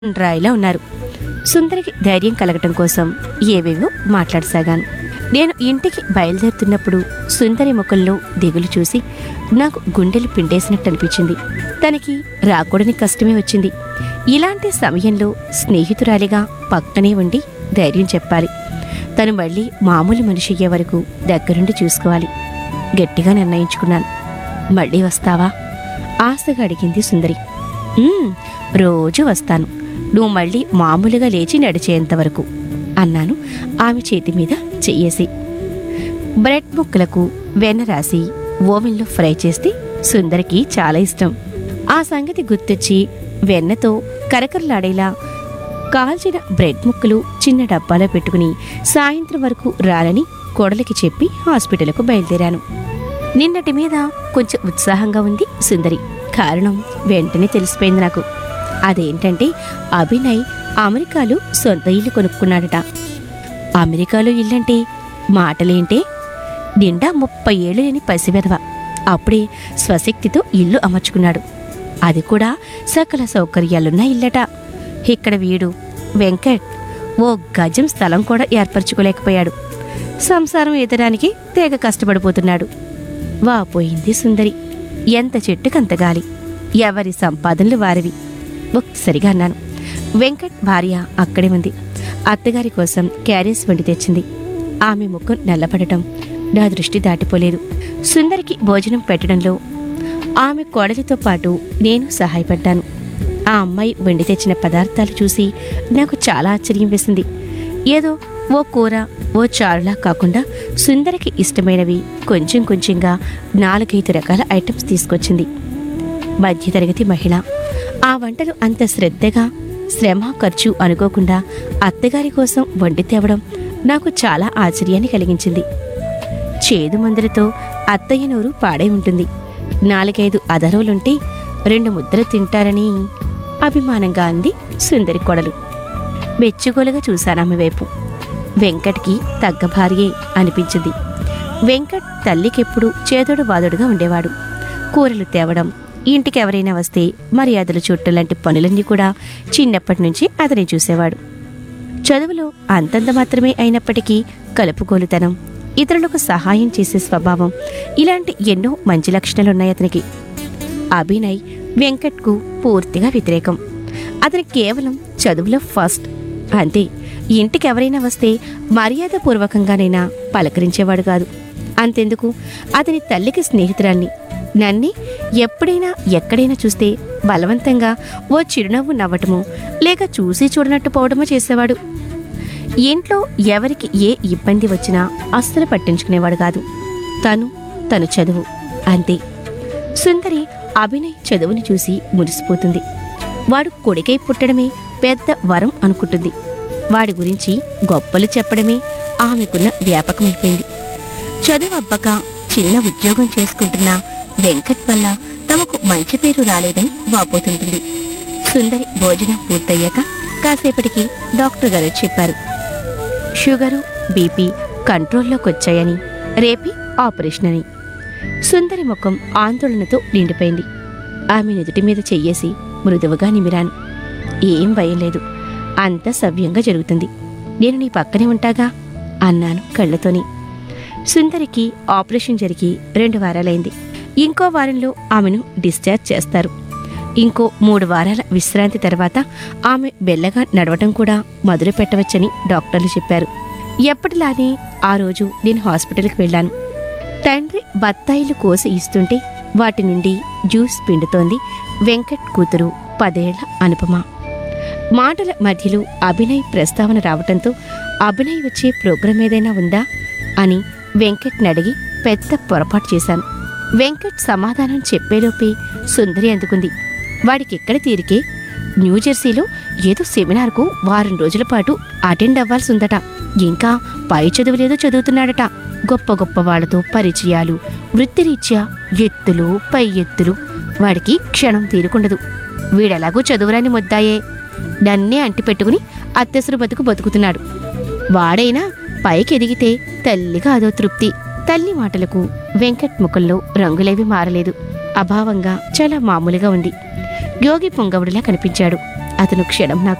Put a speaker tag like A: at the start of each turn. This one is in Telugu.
A: రాయిలా ఉన్నారు సుందరికి ధైర్యం కలగటం కోసం ఏవేవో మాట్లాడసాగాను నేను ఇంటికి బయలుదేరుతున్నప్పుడు సుందరి ముఖంలో దిగులు చూసి నాకు గుండెలు పిండేసినట్టు అనిపించింది తనకి రాకూడని కష్టమే వచ్చింది ఇలాంటి సమయంలో స్నేహితురాలిగా పక్కనే ఉండి ధైర్యం చెప్పాలి తను మళ్ళీ మామూలు మనిషి అయ్యే వరకు దగ్గరుండి చూసుకోవాలి గట్టిగా నిర్ణయించుకున్నాను మళ్ళీ వస్తావా ఆశగా అడిగింది సుందరి "ఉమ్, రోజు వస్తాను నువ్వు మళ్ళీ మామూలుగా లేచి నడిచేంత వరకు అన్నాను ఆమె చేతి మీద చెయ్యేసి బ్రెడ్ ముక్కలకు వెన్న రాసి ఓవెన్లో ఫ్రై చేస్తే సుందరికి చాలా ఇష్టం ఆ సంగతి గుర్తొచ్చి వెన్నతో కరకరలాడేలా కాల్చిన బ్రెడ్ ముక్కలు చిన్న డబ్బాలో పెట్టుకుని సాయంత్రం వరకు రాలని కోడలికి చెప్పి హాస్పిటల్కు బయలుదేరాను నిన్నటి మీద కొంచెం ఉత్సాహంగా ఉంది సుందరి కారణం వెంటనే తెలిసిపోయింది నాకు అదేంటంటే అభినయ్ అమెరికాలో సొంత ఇల్లు కొనుక్కున్నాడట అమెరికాలో ఇల్లంటే మాటలేంటే నిండా ముప్పై ఏళ్ళు లేని పసివెదవ అప్పుడే స్వశక్తితో ఇల్లు అమర్చుకున్నాడు అది కూడా సకల సౌకర్యాలున్న ఇల్లట ఇక్కడ వీడు వెంకట్ ఓ గజం స్థలం కూడా ఏర్పరచుకోలేకపోయాడు సంసారం ఎదడానికి తెగ కష్టపడిపోతున్నాడు వాపోయింది సుందరి ఎంత చెట్టుకంత గాలి ఎవరి సంపాదనలు వారివి ఒక్కసారిగా అన్నాను వెంకట్ భార్య అక్కడే ఉంది అత్తగారి కోసం క్యారేజ్ వండి తెచ్చింది ఆమె ముఖం నల్లపడటం నా దృష్టి దాటిపోలేదు సుందరికి భోజనం పెట్టడంలో ఆమె కోడలితో పాటు నేను సహాయపడ్డాను ఆ అమ్మాయి వండి తెచ్చిన పదార్థాలు చూసి నాకు చాలా ఆశ్చర్యం వేసింది ఏదో ఓ కూర ఓ చారులా కాకుండా సుందరికి ఇష్టమైనవి కొంచెం కొంచెంగా నాలుగైదు రకాల ఐటమ్స్ తీసుకొచ్చింది మధ్యతరగతి మహిళ ఆ వంటలు అంత శ్రద్ధగా శ్రమ ఖర్చు అనుకోకుండా అత్తగారి కోసం వండి తేవడం నాకు చాలా ఆశ్చర్యాన్ని కలిగించింది చేదు మందులతో అత్తయ్య నోరు పాడై ఉంటుంది నాలుగైదు అదరువులుంటే రెండు ముద్దలు తింటారని అభిమానంగా అంది సుందరి కొడలు మెచ్చుకోలుగా చూశానామె వైపు వెంకట్కి తగ్గ భార్యే అనిపించింది వెంకట్ తల్లికెప్పుడు చేదోడు వాదోడుగా ఉండేవాడు కూరలు తేవడం ఇంటికి ఎవరైనా వస్తే మర్యాదలు చుట్టం లాంటి పనులన్నీ కూడా చిన్నప్పటి నుంచి అతనే చూసేవాడు చదువులో అంతంత మాత్రమే అయినప్పటికీ కలుపుకోలుతనం ఇతరులకు సహాయం చేసే స్వభావం ఇలాంటి ఎన్నో మంచి లక్షణాలున్నాయి అతనికి అభినయ్ వెంకట్కు పూర్తిగా వ్యతిరేకం అతను కేవలం చదువులో ఫస్ట్ అంతే ఇంటికి ఎవరైనా వస్తే మర్యాదపూర్వకంగానైనా పలకరించేవాడు కాదు అంతెందుకు అతని తల్లికి స్నేహితురాల్ని నన్ని ఎప్పుడైనా ఎక్కడైనా చూస్తే బలవంతంగా ఓ చిరునవ్వు నవ్వటమో లేక చూసి చూడనట్టు పోవడమో చేసేవాడు ఇంట్లో ఎవరికి ఏ ఇబ్బంది వచ్చినా అస్సలు పట్టించుకునేవాడు కాదు తను తను చదువు అంతే సుందరి అభినయ్ చదువుని చూసి మురిసిపోతుంది వాడు కొడుకై పుట్టడమే పెద్ద వరం అనుకుంటుంది వాడి గురించి గొప్పలు చెప్పడమే ఆమెకున్న వ్యాపకమైపోయింది చదువు అబ్బక చిన్న ఉద్యోగం చేసుకుంటున్న వెంకట్ వల్ల తమకు మంచి పేరు రాలేదని వాపోతుంటుంది సుందరి భోజనం పూర్తయ్యాక కాసేపటికి డాక్టర్ గారు చెప్పారు షుగరు బీపీ కంట్రోల్లోకి వచ్చాయని రేపే ఆపరేషన్ అని సుందరి ముఖం ఆందోళనతో నిండిపోయింది ఆమె నుదుటి మీద చెయ్యేసి మృదువుగా నిమిరాను ఏం భయం లేదు అంత సవ్యంగా జరుగుతుంది నేను నీ పక్కనే ఉంటాగా అన్నాను కళ్ళతోని సుందరికి ఆపరేషన్ జరిగి రెండు వారాలైంది ఇంకో వారంలో ఆమెను డిశ్చార్జ్ చేస్తారు ఇంకో మూడు వారాల విశ్రాంతి తర్వాత ఆమె బెల్లగా నడవటం కూడా మొదలు పెట్టవచ్చని డాక్టర్లు చెప్పారు ఎప్పటిలానే ఆ రోజు నేను హాస్పిటల్కి వెళ్ళాను తండ్రి బత్తాయిలు కోసి ఇస్తుంటే వాటి నుండి జ్యూస్ పిండుతోంది వెంకట్ కూతురు పదేళ్ల అనుపమ మాటల మధ్యలో అభినయ్ ప్రస్తావన రావటంతో అభినయ్ వచ్చే ప్రోగ్రాం ఏదైనా ఉందా అని వెంకట్ని అడిగి పెద్ద పొరపాటు చేశాను వెంకట్ సమాధానం చెప్పేలోపే సుందరి అందుకుంది వాడికెక్కడ తీరికే న్యూజెర్సీలో ఏదో సెమినార్కు వారం రోజుల పాటు అటెండ్ అవ్వాల్సి ఉందట ఇంకా పై చదువులేదో చదువుతున్నాడట గొప్ప గొప్ప వాళ్ళతో పరిచయాలు వృత్తిరీత్యా ఎత్తులు పై ఎత్తులు వాడికి క్షణం తీరుకుండదు వీడెలాగూ చదువురాని ముద్దాయే నన్నే అంటిపెట్టుకుని అత్తెసరు బతుకు బతుకుతున్నాడు వాడైనా పైకి ఎదిగితే తల్లిగా అదో తృప్తి తల్లి మాటలకు వెంకట్ ముఖంలో రంగులేవి మారలేదు అభావంగా చాలా మామూలుగా ఉంది యోగి పొంగవుడిలా కనిపించాడు అతను క్షణం నా